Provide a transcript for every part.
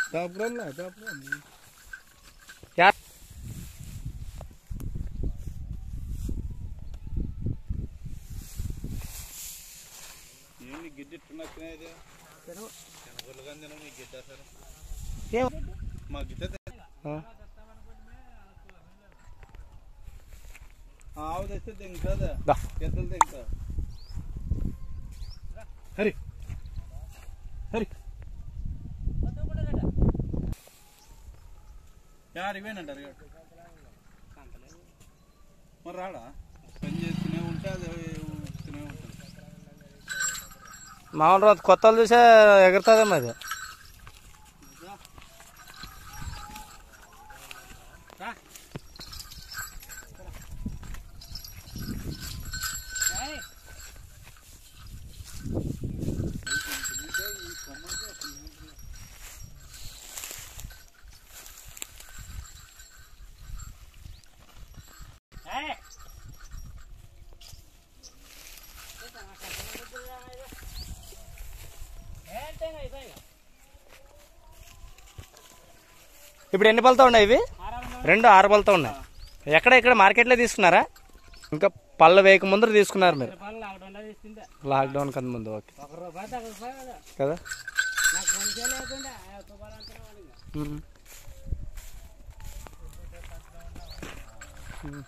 తాపురాలు తాపురాలు yeah ఏమి గిడ్డ ఇట్టున్నది కనగొర్లు కానీ తినవు నీ గిడ్డ సార్ ఏం మా గిడ్డ ఆ. ఆవు తెస్తే తింటుందా దా. ఎద్దలు తింటా హరి హరి యాడికి పోయినంటారు ఇక? మరి రాడా పని చేస్తూనే ఉంటే అది ఊపుతూనే ఉంటుంది మామూలు రోజు కొత్త వాళ్ళు చూసే ఎగురుతుందేమో అది ఇప్పుడు ఎన్ని పళ్ళతో ఉన్నాయి ఇవి రెండు ఆరు పళ్ళతో ఉన్నాయి ఎక్కడ ఇక్కడ మార్కెట్లో తీసుకున్నారా ఇంకా పళ్ళు వేయక ముందర తీసుకున్నారు మీరు లాక్డౌన్ కన్నా ముందు ఓకే కదా ఉమ్. ఉమ్.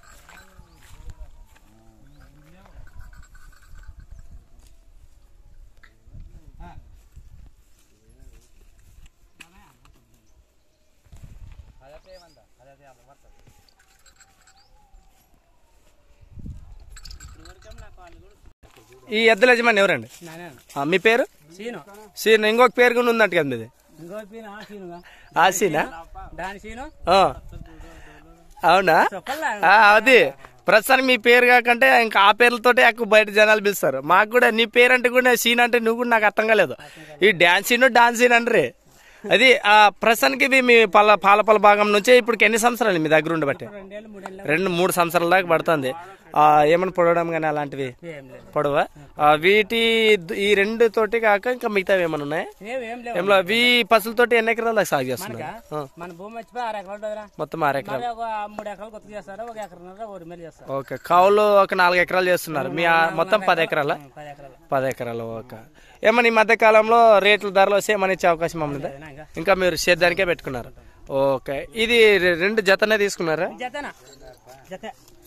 ఈ ఎద్దుల యజమాని ఎవరండి ఆ, మీ పేరు సీను సీన్ ఇంకొక పేరు కూడా ఉందంట కదా మీది ఇంకో పీన ఆ సీనుగా ఆ సీనా దాని సీను ఆ. అవునా చెప్పల్లా ఆ, అది ప్రస్తుతానికి మీ పేరు కాకంటే ఇంకా ఆ పేర్లతోటే ఎక్కువ బయట జనాలు పిలుస్తారు మాకు కూడా నీ పేరు అంటే కూడా సీన్ అంటే నువ్వు కూడా నాకు అర్థం కాలేదు ఈ డాన్స్ సీన్ డాన్స్ సీన్ అంటారే అది ఆ ప్రస్తుతానికి ఇవి మీ పల పాలపల భాగం నుంచి ఇప్పుడు ఎన్ని సంవత్సరాలు మీ దగ్గర ఉండబట్టి రెండేళ్ళు మూడేళ్ళు రెండు మూడు సంవత్సరాల దాకా పడుతుంది ఆ, ఏమైనా పొడవడం కానీ అలాంటివి ఏం లేదు పొడవ ఆ, వీటి ఈ రెండు తోటి కాక ఇంకా మిగతావి ఏమైనా ఉన్నాయి ఏం ఏం లేవు ఏమో వీ పసులతోటి ఎన్ని ఎకరాల దాకా సాగు చేస్తున్నారు ఆ, మన భూమి వచ్చిపోయి ఆరు ఎకరాలు ఉంటుందిరా మొత్తం ఆరు ఎకరాలు మరి ఒక మూడు ఎకరాలు కొత్త చేస్తారు ఒక ఎకరన్నర ఒక మేలు చేస్తారు ఓకే కౌలు ఒక నాలుగు ఎకరాలు చేస్తున్నారు మీ ఆ- మొత్తం పది ఎకరాల పది ఎకరాలు పది ఎకరాలు ఓకే ఏమన్నా ఈ మధ్య కాలంలో రేట్లు ధరలు వస్తే ఏమన్నా ఇచ్చే అవకాశం ఉన్నదా అదేనా ఇంకా ఇంకా మీరు సేద్యానికే పెట్టుకున్నారు ఓకే ఇది రె- రెండు జతనే తీసుకున్నారా జతనా జత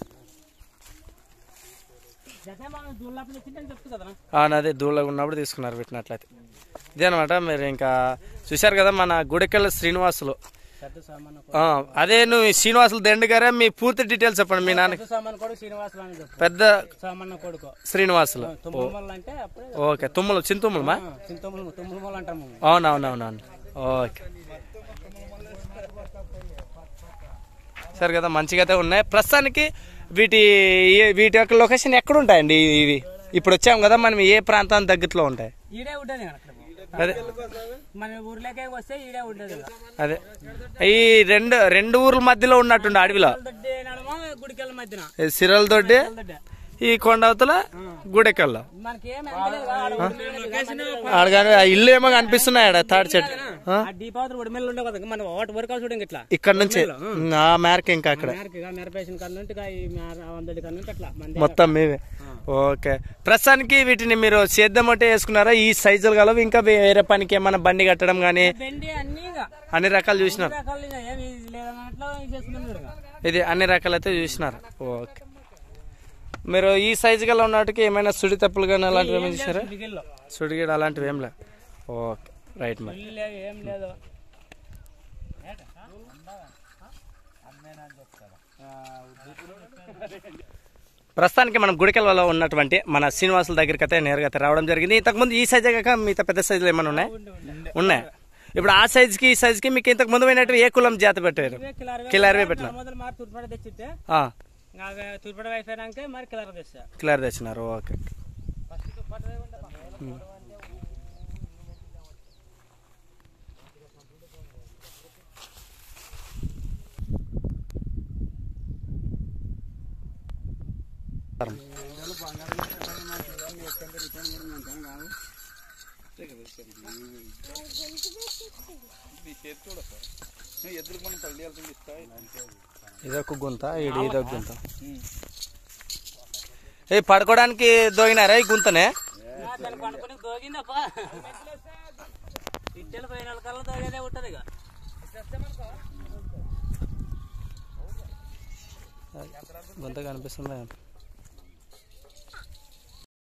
జత మనం దూళ్ళప్పుడు తెచ్చిందని చెప్తు కదరా ఆ, అదే దూళ్ళగా ఉన్నప్పుడు తీసుకున్నారు పెట్టినట్లయితే ఇదేనమాట మీరు ఇంకా చూశారు కదా మన గుడికెళ్ళ శ్రీనివాసులు పెద్ద సామాన్ ఆ, అదే నువ్వు ఈ శ్రీనివాసులు దండి గారే మీ పూర్తి డీటెయిల్స్ చెప్పండి మీ నాన్న పెద్ద సామాన్ కొడుకు శ్రీనివాసులు అని చెప్పు పెద్ద సామాన్ కొడుకు శ్రీనివాసులు తుమ్మల అంటే అప్పుడే ఓకే తుమ్మలు చింతుమ్మలమా చింతములు తుమ్మల అంటాము అవునవునవునవును ఓకే సరే కదా మంచిగా అయితే ఉన్నాయి ప్రస్తుతానికి వీటి ఈ- వీటి యొక్క లొకేషన్ ఎక్కడ ఉంటాయండి ఇవి ఇప్పుడు వచ్చాం కదా మనం ఏ ప్రాంతానికి దగ్గరలో ఉంటాయి ఈడే ఉండేది అక్కడ అదే మన ఊర్లోకే వస్తే ఈడే ఉండేది అదే ఈ రెండు రెండు ఊర్ల మధ్యలో ఉన్నట్టుండే అడవిలో దొడ్డి నడమ గుడికెళ్ళ మధ్యన ఈ సిరల తోటి దొడ్డి ఈ కొండవతల గుడెకల్లో మనకి ఏం ఎంతలేదు కదా, ఆడ ఉడిమిళ్ళు ఆడగానే ఆ ఇల్లు ఏమో కనిపిస్తున్నాయి ఆడ తాడి చెట్టు ఆ? ఆ దీపావళి ఉడిమిళ్ళు ఉండవు కదా మన వాటి వరకు చూడండి ఇట్లా ఇక్కడ నుంచి ఆ మేరకు ఇంకా అక్కడ మేరకి మెరపేషన్ కాడ నుండి ఇక ఈ మేర వందడి కాడ నుంచి అట్లా మన మొత్తం మీవే ఓకే ప్రస్తుతానికి వీటిని మీరు సేద్యం అంటే వేసుకున్నారా ఈ సైజులు గలవు ఇంకా వేరే పనికి ఏమైనా బండి కట్టడం కానీ బెండి అన్ని ఇక అన్ని రకాలు చూసినారు రకాలు ఇక ఏమి లేదన్నట్లు చేసుకున్నాం మీరు ఇక. ఇది అన్ని రకాలు అయితే చూసినారు ఓకే మీరు ఈ సైజు గల ఉన్నట్టుకి ఏమైనా సుడి తప్పులు కానీ అలాంటివి ఏమైనా చూసారా మిగిలిలో సుడిగడ అలాంటివి ఏం లే ఓకే రైట్ మరి ఇల్లు లేదు ఏం లేదు ప్రస్తుతానికి మనం గుడికెళ్ళలో ఉన్నటువంటి మన శ్రీనివాసుల దగ్గరికి అయితే నేరుగా అయితే రావడం జరిగింది ఇంతకుముందు ఈ సైజే కాక మిగతా పెద్ద సైజులు ఏమైనా ఉన్నాయి ఉన్నాయి ఇప్పుడు ఆ సైజుకి ఈ సైజుకి మీకు ఇంతకు ముందు పోయినట్టు ఏ కులం జాత పెట్టారు కిలారివే పెట్టినా మొదలు మారి తూర్పడ తెచ్చితే ఆ, ఇంకా తూర్పడ అయిపోయాక మరి కిలర్ తెచ్చా కిలారి తెచ్చినారు ఓకే చేతి చూడ సార్ నువ్వు ఎదురు మనం తల్లియాల్సింది ఇస్తాయి ఇదొక గుంత ఇది ఇదొక గుంత ఏ పడుకోవడానికి దోగినారా ఈ గుంతనే దాన్ని పండుకొని దోగిందప్ప ఇట్టెలు పోయిన కల్లా దోగేదే ఉంటది ఇక గుంత కనిపిస్తుందా